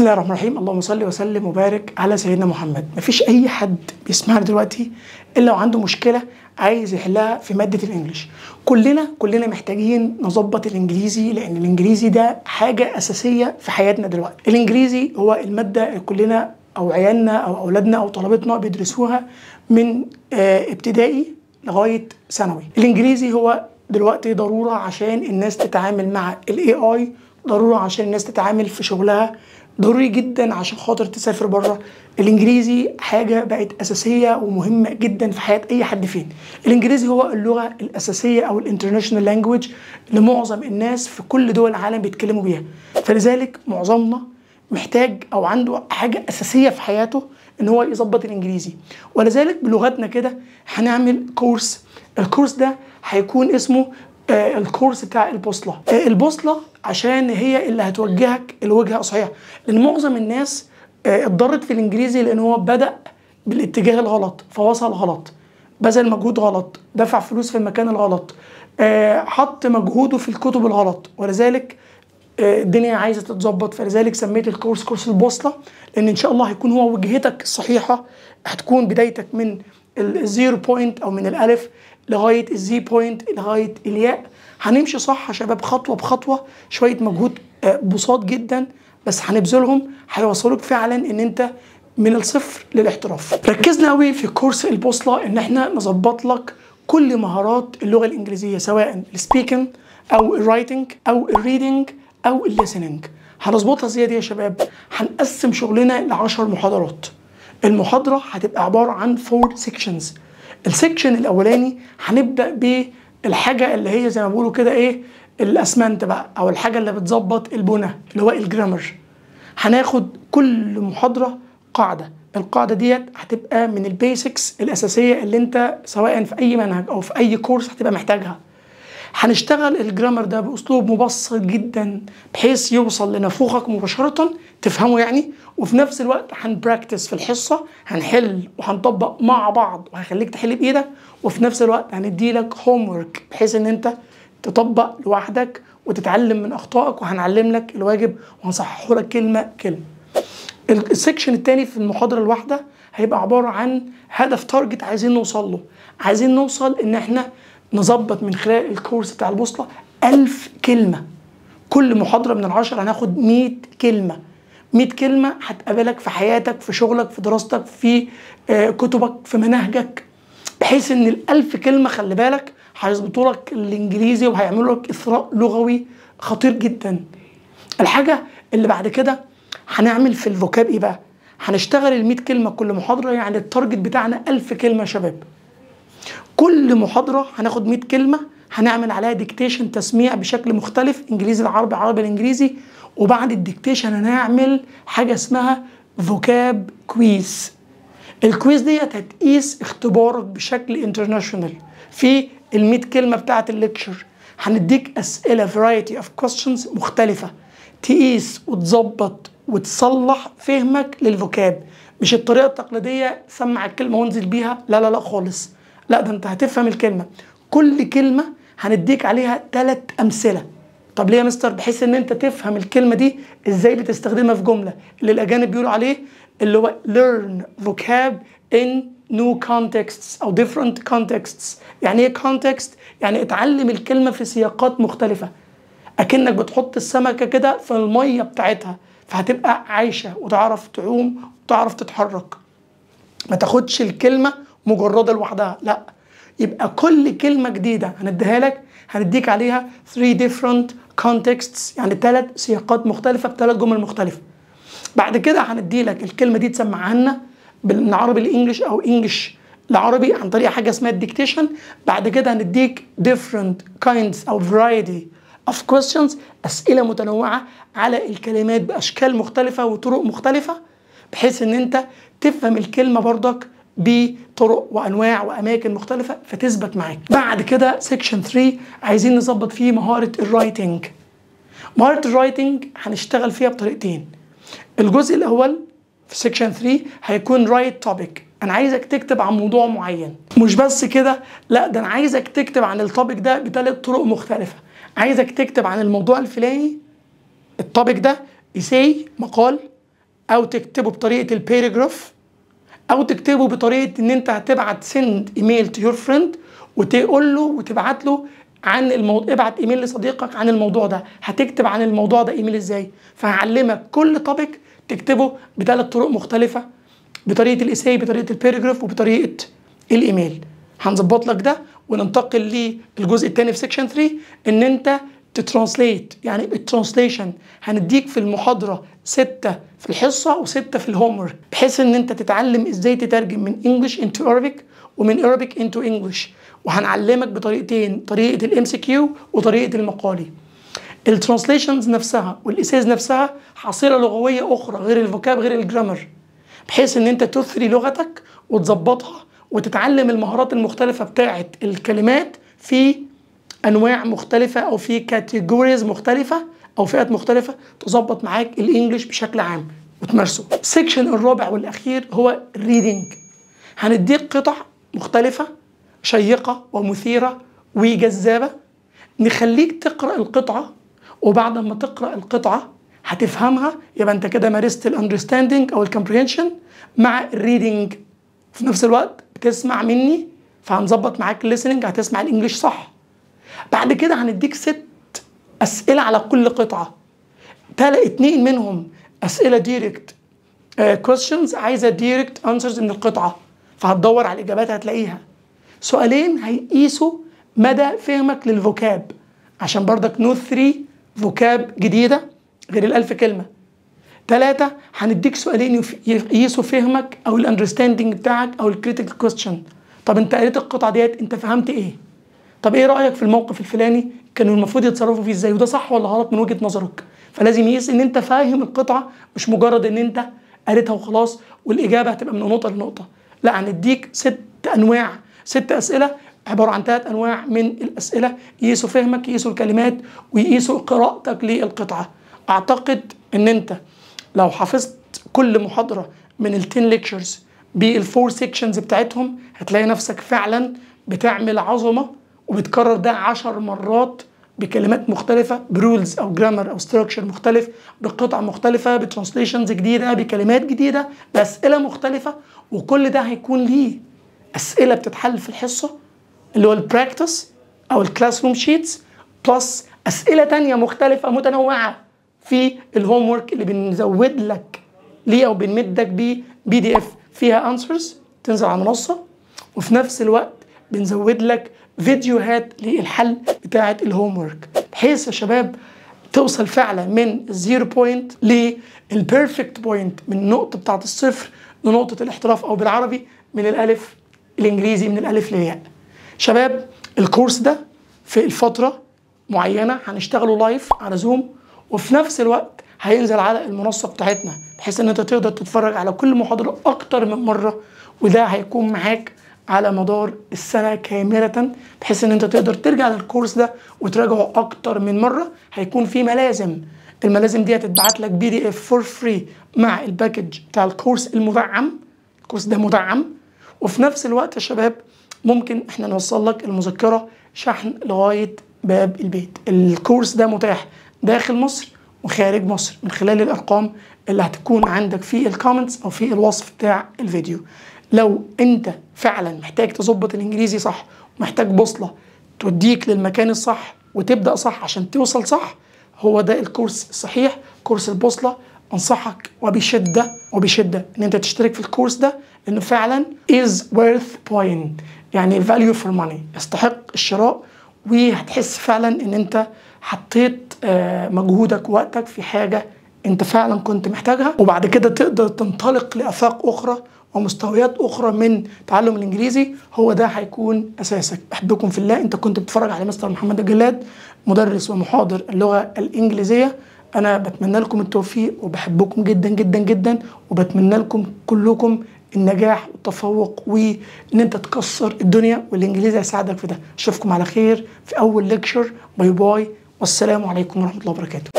بسم الله الرحمن الرحيم اللهم صل وسلم وبارك على سيدنا محمد مفيش اي حد بيسمعنا دلوقتي الا وعنده مشكله عايز يحلها في ماده الانجليش كلنا كلنا محتاجين نظبط الانجليزي لان الانجليزي ده حاجه اساسيه في حياتنا دلوقتي الانجليزي هو الماده اللي كلنا او عيالنا او اولادنا او طلبتنا بيدرسوها من آه، ابتدائي لغايه ثانوي الانجليزي هو دلوقتي ضروره عشان الناس تتعامل مع الاي اي ضروره عشان الناس تتعامل في شغلها ضروري جدا عشان خاطر تسافر بره الانجليزي حاجه بقت اساسيه ومهمه جدا في حياه اي حد فين الانجليزي هو اللغه الاساسيه او الانترناشونال لانجويج لمعظم الناس في كل دول العالم بيتكلموا بيها فلذلك معظمنا محتاج او عنده حاجه اساسيه في حياته ان هو يظبط الانجليزي ولذلك بلغتنا كده هنعمل كورس الكورس ده هيكون اسمه آه، الكورس بتاع البوصله آه، البوصله عشان هي اللي هتوجهك الوجهه الصحيحه لان معظم الناس آه، اتضرت في الانجليزي لان هو بدا بالاتجاه الغلط فوصل غلط بذل مجهود غلط دفع فلوس في المكان الغلط آه، حط مجهوده في الكتب الغلط ولذلك آه، الدنيا عايزه تتظبط فلذلك سميت الكورس كورس البوصله لان ان شاء الله هيكون هو وجهتك الصحيحه هتكون بدايتك من الزيرو بوينت او من الالف لغايه الزي بوينت لغايه الياء هنمشي صح يا شباب خطوه بخطوه شويه مجهود آه، بساط جدا بس هنبذلهم هيوصلوك فعلا ان انت من الصفر للاحتراف ركزنا قوي في كورس البوصله ان احنا نظبط لك كل مهارات اللغه الانجليزيه سواء السبيكنج او الرايتنج او الريدنج او الليسننج هنظبطها ازاي دي يا شباب هنقسم شغلنا ل 10 محاضرات المحاضره هتبقى عباره عن فور سيكشنز السيكشن الاولاني هنبدا بالحاجه اللي هي زي ما بيقولوا كده ايه الاسمنت بقى او الحاجه اللي بتظبط البنى اللي هو الجرامر هناخد كل محاضره قاعده القاعده ديت هتبقى من البيسكس الاساسيه اللي انت سواء في اي منهج او في اي كورس هتبقى محتاجها هنشتغل الجرامر ده باسلوب مبسط جدا بحيث يوصل لنافوخك مباشره تفهمه يعني وفي نفس الوقت هنبراكتس في الحصه هنحل وهنطبق مع بعض وهخليك تحل بايدك وفي نفس الوقت هنديلك هوم ورك بحيث ان انت تطبق لوحدك وتتعلم من اخطائك وهنعلم لك الواجب وهنصححه لك كلمه كلمه السكشن التاني في المحاضرة الواحدة هيبقى عبارة عن هدف تارجت عايزين نوصل له عايزين نوصل ان احنا نظبط من خلال الكورس بتاع البوصلة ألف كلمة كل محاضرة من العشرة هناخد 100 كلمة 100 كلمة هتقابلك في حياتك في شغلك في دراستك في آه، كتبك في مناهجك بحيث ان الألف كلمة خلي بالك هيظبطوا لك الإنجليزي وهيعملوا لك إثراء لغوي خطير جدا الحاجة اللي بعد كده هنعمل في الفوكاب ايه بقى؟ هنشتغل ال 100 كلمة كل محاضرة يعني التارجت بتاعنا 1000 كلمة يا شباب. كل محاضرة هناخد 100 كلمة هنعمل عليها ديكتيشن تسميع بشكل مختلف انجليزي العربي عربي الانجليزي وبعد الديكتيشن هنعمل حاجة اسمها فوكاب كويز. الكويز ديت هتقيس اختبارك بشكل انترناشونال في ال 100 كلمة بتاعة الليكتشر. هنديك اسئلة فرايتي اوف كويستشنز مختلفة تقيس وتظبط وتصلح فهمك للفوكاب مش الطريقه التقليديه سمع الكلمه وانزل بيها لا لا لا خالص لا ده انت هتفهم الكلمه كل كلمه هنديك عليها ثلاث امثله طب ليه يا مستر بحيث ان انت تفهم الكلمه دي ازاي بتستخدمها في جمله اللي الاجانب بيقولوا عليه اللي هو learn vocab in new contexts او different contexts يعني ايه context يعني اتعلم الكلمه في سياقات مختلفه اكنك بتحط السمكه كده في الميه بتاعتها فهتبقى عايشه وتعرف تعوم وتعرف تتحرك ما تاخدش الكلمه مجرده لوحدها لا يبقى كل كلمه جديده هنديها لك هنديك عليها 3 different contexts يعني ثلاث سياقات مختلفه بثلاث جمل مختلفه بعد كده هندي لك الكلمه دي تسمعها لنا بال- من عربي لانجلش او انجلش لعربي عن طريق حاجه اسمها الديكتيشن بعد كده هنديك different kinds او variety of questions اسئله متنوعه على الكلمات باشكال مختلفه وطرق مختلفه بحيث ان انت تفهم الكلمه برضك بطرق وانواع واماكن مختلفه فتثبت معاك بعد كده سيكشن 3 عايزين نظبط فيه مهاره الرايتنج مهاره الرايتنج هنشتغل فيها بطريقتين الجزء الاول في سيكشن 3 هيكون رايت توبيك انا عايزك تكتب عن موضوع معين مش بس كده لا ده انا عايزك تكتب عن التوبيك ده بثلاث طرق مختلفه عايزك تكتب عن الموضوع الفلاني التوبيك ده إساي مقال او تكتبه بطريقه الباراجراف او تكتبه بطريقه ان انت هتبعت سند ايميل تو يور فريند وتقول له وتبعت له عن الموضوع ابعت ايميل لصديقك عن الموضوع ده هتكتب عن الموضوع ده ايميل ازاي فهعلمك كل توبيك تكتبه بثلاث طرق مختلفه بطريقه الايساي بطريقه الباراجراف وبطريقه الايميل هنظبط لك ده وننتقل للجزء الثاني في سيكشن 3 ان انت تترانسليت يعني الترانسليشن هنديك في المحاضره ستة في الحصه وستة في الهوم بحيث ان انت تتعلم ازاي تترجم من انجلش انتو ارابيك ومن ارابيك انتو انجلش وهنعلمك بطريقتين طريقه الام سي كيو وطريقه المقالي الترانسليشنز نفسها والاساز نفسها حصيله لغويه اخرى غير الفوكاب غير الجرامر بحيث ان انت تثري لغتك وتظبطها وتتعلم المهارات المختلفه بتاعه الكلمات في انواع مختلفه او في كاتيجوريز مختلفه او فئات مختلفه تظبط معاك الانجليش بشكل عام وتمارسه السكشن الرابع والاخير هو الريدنج هنديك قطع مختلفه شيقه ومثيره وجذابه نخليك تقرا القطعه وبعد ما تقرا القطعه هتفهمها يبقى انت كده مارست الاندرستاندينج او الكومبريهنشن مع الريدنج في نفس الوقت بتسمع مني فهنظبط معاك الليسننج هتسمع الانجليش صح بعد كده هنديك ست اسئله على كل قطعه تلا اتنين منهم اسئله دايركت كويستشنز عايزه دايركت انسرز من القطعه فهتدور على الاجابات هتلاقيها سؤالين هيقيسوا مدى فهمك للفوكاب عشان برضك نو 3 فوكاب جديده غير الألف كلمه ثلاثة هنديك سؤالين يقيسوا فهمك او الاندرستاندنج بتاعك او الكريتيكال كويستشن طب انت قريت القطعه ديت انت فهمت ايه طب ايه رايك في الموقف الفلاني كانوا المفروض يتصرفوا فيه ازاي وده صح ولا غلط من وجهه نظرك فلازم يقيس ان انت فاهم القطعه مش مجرد ان انت قريتها وخلاص والاجابه هتبقى من نقطه لنقطه لا هنديك ست انواع ست اسئله عباره عن ثلاث انواع من الاسئله يقيسوا فهمك يقيسوا الكلمات ويقيسوا قراءتك للقطعه اعتقد ان انت لو حفظت كل محاضره من ال 10 ليكتشرز بالفور سيكشنز بتاعتهم هتلاقي نفسك فعلا بتعمل عظمه وبتكرر ده عشر مرات بكلمات مختلفة برولز أو جرامر أو ستراكشر مختلف بقطع مختلفة بترانسليشنز جديدة بكلمات جديدة بأسئلة مختلفة وكل ده هيكون ليه أسئلة بتتحل في الحصة اللي هو البراكتس أو الكلاس روم شيتس بلس أسئلة تانية مختلفة متنوعة في الهوم ورك اللي بنزود لك ليه أو بنمدك بيه بي دي اف فيها انسرز تنزل على المنصة وفي نفس الوقت بنزود لك فيديوهات للحل بتاعه الهوم ورك بحيث يا شباب توصل فعلا من الزيرو بوينت للبيرفكت بوينت من النقطه بتاعه الصفر لنقطه الاحتراف او بالعربي من الالف الانجليزي من الالف للياء شباب الكورس ده في الفتره معينه هنشتغله لايف على زوم وفي نفس الوقت هينزل على المنصه بتاعتنا بحيث ان انت تقدر تتفرج على كل محاضره اكتر من مره وده هيكون معاك على مدار السنة كاملة بحيث ان انت تقدر ترجع للكورس ده وتراجعه اكتر من مرة هيكون في ملازم الملازم دي هتتبعت لك بي دي اف فور فري مع الباكج بتاع الكورس المدعم الكورس ده مدعم وفي نفس الوقت يا شباب ممكن احنا نوصل لك المذكرة شحن لغاية باب البيت الكورس ده متاح داخل مصر وخارج مصر من خلال الارقام اللي هتكون عندك في الكومنتس او في الوصف بتاع الفيديو لو انت فعلا محتاج تظبط الانجليزي صح ومحتاج بوصله توديك للمكان الصح وتبدا صح عشان توصل صح هو ده الكورس الصحيح كورس البوصله انصحك وبشده وبشده ان انت تشترك في الكورس ده لانه فعلا is worth point يعني value for money يستحق الشراء وهتحس فعلا ان انت حطيت مجهودك ووقتك في حاجه انت فعلا كنت محتاجها وبعد كده تقدر تنطلق لافاق اخرى ومستويات اخرى من تعلم الانجليزي هو ده هيكون اساسك بحبكم في الله انت كنت بتتفرج على مستر محمد الجلاد مدرس ومحاضر اللغه الانجليزيه انا بتمنى لكم التوفيق وبحبكم جدا جدا جدا وبتمنى لكم كلكم النجاح والتفوق وان انت تكسر الدنيا والانجليزي هيساعدك في ده اشوفكم على خير في اول ليكشر باي باي والسلام عليكم ورحمه الله وبركاته